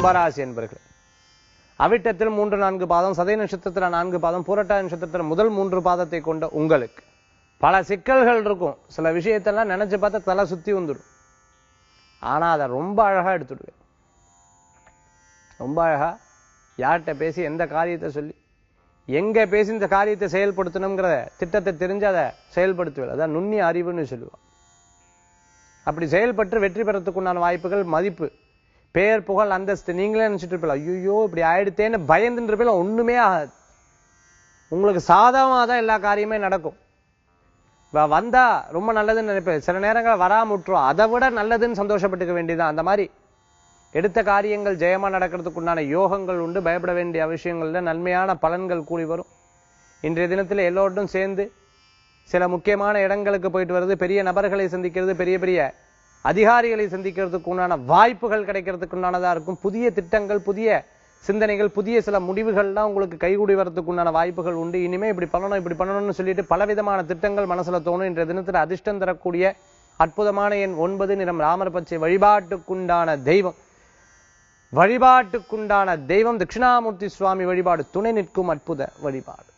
கும்பராசி என்பர்கள் அவிட்டத்தில் மூன்று நான்கு பாதம் சதய நட்சத்திரத்துல நான்கு பாதம் பூரட்டாதி நட்சத்திரத்துல முதல் மூன்று பாதத்தை கொண்ட உங்களுக்கு பல சிக்கல்கள் இருக்கும் சில விஷயத்தெல்லாம் நினைச்சு பார்த்தா தலை சுத்தி வந்துடும் ஆனா அதை ரொம்ப அழகா எடுத்துடுவேன் ரொம்ப அழகா யார்கிட்ட பேசி எந்த காரியத்தை சொல்லி எங்க பேசி இந்த காரியத்தை செயல்படுத்தணுங்கிற திட்டத்தை தெரிஞ்சு அதை செயல்படுத்துவேன் அதான் நுண்ணிய அறிவுன்னு சொல்லுவான் அப்படி செயல்பட்டு வெற்றி பெறத்துக்குண்டான வாய்ப்புகள் மதிப்பு பேர் புகழ் அந்தஸ்து நீங்களே நினைச்சிட்டு இருப்பீங்க ஐயோ இப்படி ஆயிடுத்தேன்னு பயந்துட்டு இருப்பீங்க ஒண்ணுமே ஆகாது உங்களுக்கு சாதகமாக தான் எல்லா காரியமே நடக்கும் வ- வந்தா ரொம்ப நல்லதுன்னு நினைப்பேன் சில நேரங்கள் வராம விட்டுரும் அதை விட நல்லதுன்னு சந்தோஷப்பட்டுக்க வேண்டியதுதான் அந்த மாதிரி எடுத்த காரியங்கள் ஜெயமா நடக்கிறதுக்கு உண்டான யோகங்கள் உண்டு பயப்பட வேண்டிய அவசியங்கள்ல நன்மையான பலன்கள் கூடி வரும் இன்றைய தினத்துல எல்லோருடன் சேர்ந்து சில முக்கியமான இடங்களுக்கு போயிட்டு வர்றது பெரிய நபர்களை சந்திக்கிறது பெரிய பெரிய அதிகாரிகளை சந்திக்கிறதுக்கு உண்டான வாய்ப்புகள் கிடைக்கிறதுக்கு உண்டானதா இருக்கும் புதிய திட்டங்கள் புதிய சிந்தனைகள் புதிய சில முடிவுகள்லாம் உங்களுக்கு கைகூடி வரதுக்கு உண்டான வாய்ப்புகள் உண்டு இனிமே இப்படி பண்ணணும் இப்படி பண்ணணும்னு சொல்லிட்டு பலவிதமான திட்டங்கள் மனசுல தோணும் இன்றைய தினத்துல அதிர்ஷ்டம் தரக்கூடிய அற்புதமான எண் ஒன்பது நிறம் ராமர் பச்சை வழிபாட்டுக்குண்டான தெய்வம் வழிபாட்டுக்குண்டான தெய்வம் தட்சிணாமூர்த்தி சுவாமி வழிபாடு துணை நிற்கும் அற்புத வழிபாடு